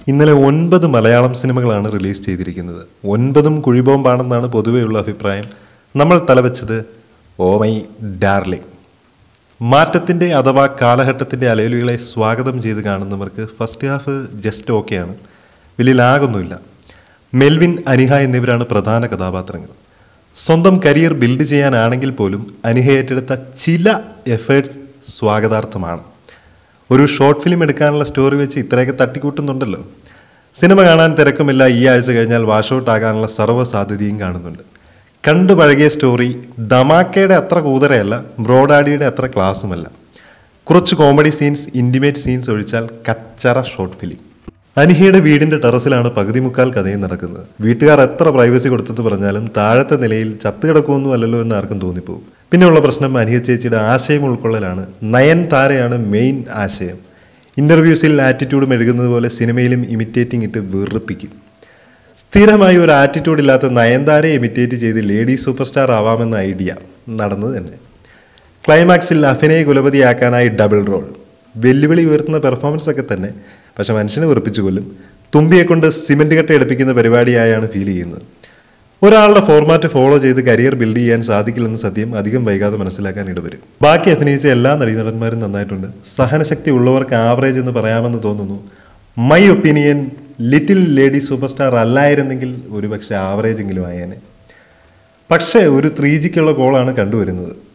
ഇന്നലെ ഒൻപത് മലയാളം സിനിമകളാണ് റിലീസ് ചെയ്തിരിക്കുന്നത് ഒൻപതും കുഴിബോംബാണെന്നാണ് പൊതുവെയുള്ള അഭിപ്രായം നമ്മൾ തലവെച്ചത് ഓ മൈ ഡാർലിംഗ് മാറ്റത്തിൻ്റെ അഥവാ കാലഘട്ടത്തിൻ്റെ അലയലുകളെ സ്വാഗതം ചെയ്ത് കാണുന്നവർക്ക് ഫസ്റ്റ് ഹാഫ് ജസ്റ്റ് ഓക്കെയാണ് വലിയ ലാഗൊന്നുമില്ല മെൽവിൻ അനിഹ എന്നിവരാണ് പ്രധാന കഥാപാത്രങ്ങൾ സ്വന്തം കരിയർ ബിൽഡ് ചെയ്യാനാണെങ്കിൽ പോലും അനിഹ ഏറ്റെടുത്ത ചില എഫേർട്സ് സ്വാഗതാർത്ഥമാണ് ഒരു ഷോർട്ട് ഫിലിം എടുക്കാനുള്ള സ്റ്റോറി വെച്ച് ഇത്രയൊക്കെ തട്ടിക്കൂട്ടുന്നുണ്ടല്ലോ സിനിമ കാണാൻ തിരക്കുമില്ല ഈ ആഴ്ച കഴിഞ്ഞാൽ വാഷ് ഔട്ട് ആകാനുള്ള സർവ്വ സാധ്യതയും കാണുന്നുണ്ട് കണ്ടു പഴകിയ സ്റ്റോറി ധമാക്കയുടെ അത്ര കൂതരയല്ല ബ്രോഡാഡിയുടെ അത്ര ക്ലാസ്സുമല്ല കുറച്ച് കോമഡി സീൻസ് ഇൻറ്റിമേറ്റ് സീൻസ് ഒഴിച്ചാൽ കച്ചറ ഷോർട്ട് ഫിലിം അനിഹയുടെ വീടിന്റെ ടെറസിലാണ് പകുതി മുക്കാൽ കഥയും നടക്കുന്നത് വീട്ടുകാർ എത്ര പ്രൈവസി കൊടുത്തെന്ന് പറഞ്ഞാലും താഴത്തെ നിലയിൽ ചത്തുകിടക്കുമൊന്നും അല്ലല്ലോ എന്ന് ആർക്കും തോന്നിപ്പോകും പിന്നെയുള്ള പ്രശ്നം അനിഹ ചേച്ചിയുടെ ആശയം ഉൾക്കൊള്ളലാണ് നയൻ താരയാണ് മെയിൻ ആശയം ഇന്റർവ്യൂസിൽ ആറ്റിറ്റ്യൂഡ് മെഴുകുന്നത് പോലെ സിനിമയിലും ഇമിറ്റേറ്റിംഗ് ഇട്ട് വെറുപ്പിക്കും സ്ഥിരമായി ഒരു ആറ്റിറ്റ്യൂഡ് ഇല്ലാത്ത നയൻതാരയെ ഇമിറ്റേറ്റ് ചെയ്ത് ലേഡി സൂപ്പർ സ്റ്റാർ ആവാമെന്ന ഐഡിയ നടന്നത് തന്നെ ക്ലൈമാക്സിൽ അഭിനയ കുലപതിയാക്കാനായി ഡബിൾ റോൾ വെല്ലുവിളി ഉയർത്തുന്ന പെർഫോമൻസ് ഒക്കെ തന്നെ പക്ഷെ മനുഷ്യനെ വെറുപ്പിച്ചു കൊല്ലും തുമ്പിയെ കൊണ്ട് സിമെന്റ് കട്ട എടുപ്പിക്കുന്ന പരിപാടിയായാണ് ഫീൽ ചെയ്യുന്നത് ഒരാളുടെ ഫോർമാറ്റ് ഫോളോ ചെയ്ത് കരിയർ ബിൽഡ് ചെയ്യാൻ സാധിക്കില്ലെന്ന് സത്യം അധികം വൈകാതെ മനസ്സിലാക്കാൻ ഇടവരും ബാക്കി അഭിനയിച്ച എല്ലാ നടീനടന്മാരും നന്നായിട്ടുണ്ട് സഹനശക്തി ഉള്ളവർക്ക് ആവറേജ് എന്ന് പറയാമെന്ന് തോന്നുന്നു my opinion little lady super star അല്ലായിരുന്നെങ്കിൽ ഒരുപക്ഷെ ആവറേജ് എങ്കിലും ആയേനെ പക്ഷേ ഒരു ത്രീ ജിക്കുള്ള കോളാണ് കണ്ടുവരുന്നത്